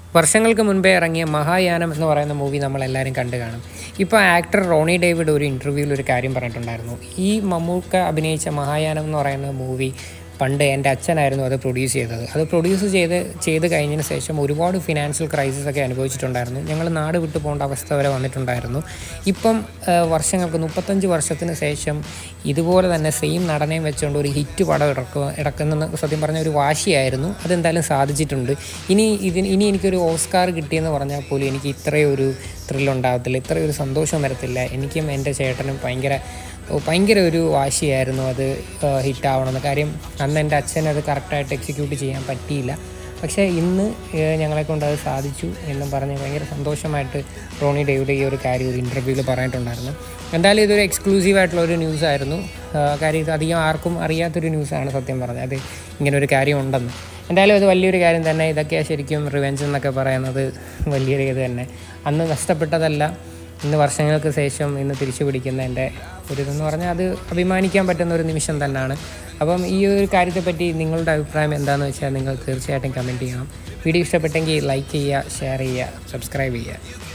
വർഷങ്ങൾക്ക് മുൻപേ ഇറങ്ങിയ മഹായാനം എന്ന് പറയുന്ന മൂവി നമ്മളെല്ലാവരും കണ്ടു കാണും ഇപ്പോൾ ആക്ടർ റോണി ഡേവിഡ് ഒരു ഇൻ്റർവ്യൂവിൽ ഒരു കാര്യം പറഞ്ഞിട്ടുണ്ടായിരുന്നു ഈ മമ്മൂക്ക അഭിനയിച്ച മഹായാനം എന്ന് പറയുന്ന മൂവി പണ്ട് എൻ്റെ അച്ഛനായിരുന്നു അത് പ്രൊഡ്യൂസ് ചെയ്തത് അത് പ്രൊഡ്യൂസ് ചെയ്ത് ചെയ്ത് കഴിഞ്ഞതിന് ശേഷം ഒരുപാട് ഫിനാൻഷ്യൽ ക്രൈസിസ് ഒക്കെ അനുഭവിച്ചിട്ടുണ്ടായിരുന്നു ഞങ്ങൾ നാട് വിട്ടു പോകേണ്ട അവസ്ഥ വരെ വന്നിട്ടുണ്ടായിരുന്നു ഇപ്പം ആ, വർഷങ്ങൾക്ക് മുപ്പത്തഞ്ച് വർഷത്തിന് ശേഷം ഇതുപോലെ തന്നെ സെയിം നടനെയും വെച്ചുകൊണ്ട് ഒരു ഹിറ്റ് പടം ഇറക്കുക ഇറക്കുന്ന സത്യം പറഞ്ഞ ഒരു വാശിയായിരുന്നു അതെന്തായാലും സാധിച്ചിട്ടുണ്ട് ഇനി ഇതിന് ഇനി എനിക്കൊരു ഓസ്കാർ കിട്ടിയെന്ന് പറഞ്ഞാൽ പോലും എനിക്ക് ഇത്രയും ഒരു ത്രില്ലുണ്ടാകത്തില്ല ഇത്രയും ഒരു സന്തോഷം വരത്തില്ല എനിക്കും എൻ്റെ ചേട്ടനും ഭയങ്കര ഭയങ്കര ഒരു വാശിയായിരുന്നു അത് ഹിറ്റാവണമെന്ന് കാര്യം അന്ന് എൻ്റെ അച്ഛൻ അത് കറക്റ്റായിട്ട് എക്സിക്യൂട്ട് ചെയ്യാൻ പറ്റിയില്ല പക്ഷേ ഇന്ന് ഏഹ്, ഞങ്ങളെ കൊണ്ട് അത് സാധിച്ചു എന്നും പറഞ്ഞ് ഭയങ്കര സന്തോഷമായിട്ട് റോണി ഡേവിഡ് ഈ ഒരു കാര്യം ഒരു ഇൻ്റർവ്യൂവിൽ പറഞ്ഞിട്ടുണ്ടായിരുന്നു എന്തായാലും ഇതൊരു എക്സ്ക്ലൂസീവ് ആയിട്ടുള്ള ഒരു ന്യൂസ് ആയിരുന്നു ആഹ്, കാര്യം ഇത് അധികം ആർക്കും അറിയാത്തൊരു ന്യൂസാണ് സത്യം പറഞ്ഞത് അത് ഇങ്ങനെ ഒരു കാര്യം ഉണ്ടെന്ന് എന്തായാലും ഇത് വലിയൊരു കാര്യം തന്നെ ഇതൊക്കെയാണ് ശരിക്കും റിവെഞ്ച് എന്നൊക്കെ പറയുന്നത് വലിയൊരു ഇത് തന്നെ അന്ന് നഷ്ടപ്പെട്ടതല്ല ഇന്ന് വർഷങ്ങൾക്ക് ശേഷം ഇന്ന് തിരിച്ചു പിടിക്കുന്നതിൻ്റെ ഒരു ഇതെന്ന് പറഞ്ഞാൽ അത് അഭിമാനിക്കാൻ പറ്റുന്ന ഒരു നിമിഷം തന്നെയാണ് അപ്പം ഈ ഒരു കാര്യത്തെപ്പറ്റി നിങ്ങളുടെ അഭിപ്രായം എന്താണെന്ന് വെച്ചാൽ നിങ്ങൾ തീർച്ചയായിട്ടും കമൻറ്റ് ചെയ്യണം വീഡിയോ ഇഷ്ടപ്പെട്ടെങ്കിൽ ലൈക്ക് ചെയ്യുക ഷെയർ ചെയ്യുക സബ്സ്ക്രൈബ് ചെയ്യുക